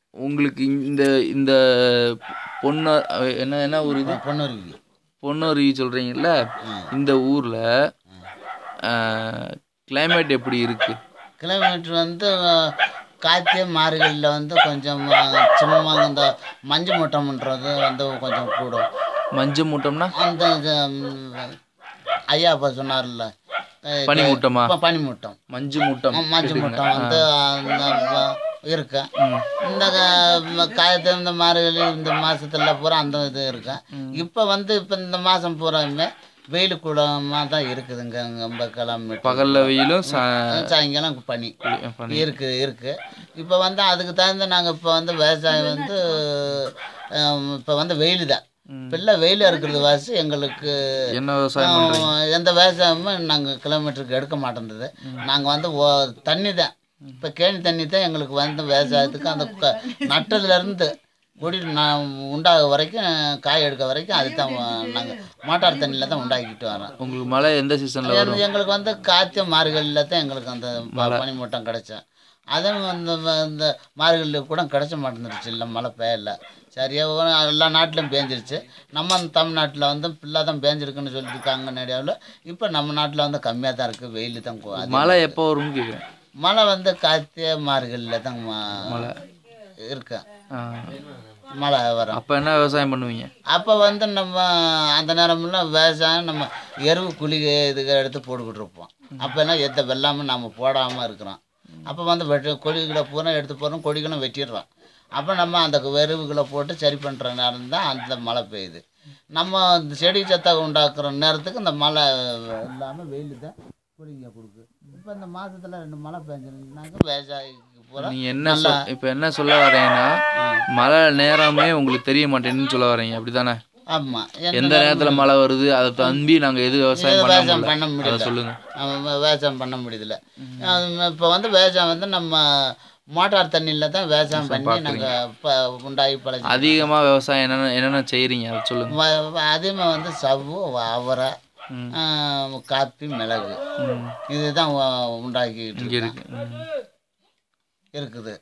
உங்களுக்கு இந்த இந்த பொண்ணு என்ன என்ன ஊர் இது பொன்னருவி பொன்னருவி சொல்கிறீங்கல்ல இந்த ஊரில் climate எப்படி இருக்கு கிலோமீட்டர் வந்து அஹ், கார்த்திகை மார்கழியில் வந்து கொஞ்சம் அஹ், சும்மா இந்த மஞ்சு மூட்டம்ன்றது வந்து கொஞ்சம் கூடும் மஞ்சள் மூட்டம்னா அந்த இது, ம், ஐயா அப்போ சொன்னார்ல அஹ், பனிமூட்டமா ப- பனிமூட்டம் மஞ்சு மூட்டம் மஞ்சு மூட்டம் வந்து அந்த வ- இருக்கு இந்த க- காயத்து இந்த மார்கழி இந்த மாசத்துல பூரா அந்த இது இருக்கு இப்போ வந்து இப்போ இந்த மாதம் பூராமே வெயில் கூடமாக தான் இருக்குதுங்க ரொம்ப கிளம்பிட்டு பகலில் வெயிலும் சா சாயங்காலம் பனி பனி. இருக்கு இருக்கு இப்போ வந்து அதுக்கு தகுந்த நாங்கள் இப்போ வந்து விவசாயம் வந்து இப்போ வந்து வெயில் தான் இப்போ இல்லை வெயில் இருக்கிறது வாசி எங்களுக்கு என்ன விவசாயம் பண்ணுறீங்க ஆஹ், எந்த விவசாயமும் நாங்கள் கிலோமீட்டருக்கு எடுக்க மாட்டேன்றது நாங்கள் வந்து ஓ- தண்ணி தான் இப்போ கேணி தண்ணி தான் எங்களுக்கு வந்து விவசாயத்துக்கு அந்த க- நட்டதுலேருந்து கொடி நான் உண்டாக வரைக்கும் காய் எடுக்க வரைக்கும் அது தான் நாங்கள் மோட்டார் தண்ணியில் தான் உண்டாக்கிட்டு வரோம் உங்களுக்கு மழை எந்த சீசனில் வரும் அது எங்களுக்கு வந்து காய்ச்ச மார்கழியில் தான் எங்களுக்கு அந்த ப- பனிமூட்டம் கிடைச்சோம் அதுவும் இந்த ம- இந்த மார்கழியில் கூட கிடைச்ச மாட்டேந்துருச்சு இல்லை மழை பெய்யல சரியாக எல்லா நாட்டிலும் பேஞ்சிருச்சு நம்ம அந்த தமிழ்நாட்டில் வந்து ஃபுல்லாக தான் பேஞ்சிருக்குன்னு சொல்லியிருக்காங்க நிறையாவில் இப்போ நம்ம நாட்டில் வந்து கம்மியாக தான் இருக்குது வெயில் தான் கு- அதிகம். மழை எப்போ வரும்னு கேட்குறேன் மழை வந்து காய்ச்ச மார்கழியில் தான் ம- இருக்கு மழை வரும் அப்போ என்ன விவசாயம் பண்ணுவீங்க அப்போ வந்து நம்ம அந்த நேரமெல்லாம் விவசாயம் நம்ம எருவு குழி இதுக்கு எடுத்து போட்டுக்கிட்டு இருப்போம் அப்போல்லாம் எந்த வெள்ளாமல் நம்ம போடாமல் இருக்கிறோம் அப்போ வந்து வெட்டு கொடிகளை பூரா எடுத்து போகிறோம் கொடிகளும் வெட்டிடுறோம் அப்போ நம்ம அந்த எருவுகளை போட்டு சரி பண்ணுற நேரம் தான் அந்த மழை பெய்யுது நம்ம இந்த செடி சத்தை உண்டாக்குற நேரத்துக்கு இந்த மழை இல்லாமல் வெயில் தான் குடிங்க கொடுக்கு இப்போ இந்த மாதத்தில் ரெண்டு மழை பெஞ்சிருந்தாக்க விவசாயிக்கு பூரா நீங்கள் என்ன சொல் இப்போ என்ன சொல்ல வரீங்கன்னா மழை நேரமே உங்களுக்கு தெரிய மாட்டேன்னு சொல்ல வரீங்க அப்படி தானே ஆமாம் எந்த நேரத்தில் மழை வருது அதை தம்பி நாங்கள் எது விவசாயம் பண்ண விவசாயம் முடியல பண்ண அதை முடியல சொல்லுங்க நம்ம விவசாயம் பண்ண முடியுதுல இப்போ வந்து விவசாயம் வந்து நம்ம மோட்டார் தண்ணியில் தான் விவசாயம் பண்ணி நாங்கள் இப்போ உண்டாகி பழச்சி அதிகமாக விவசாயம் என்னென்ன என்னென்ன செய்கிறீங்க அதை சொல்லுங்க அதிகமாக வந்து சவ்வு அவரை ம். ஆ, காப்பி மிளகு ம். இதுதான் உ- உண்டாக்கிட்டு இங்கே இருக்கோம். இருக்கு ம். இருக்குது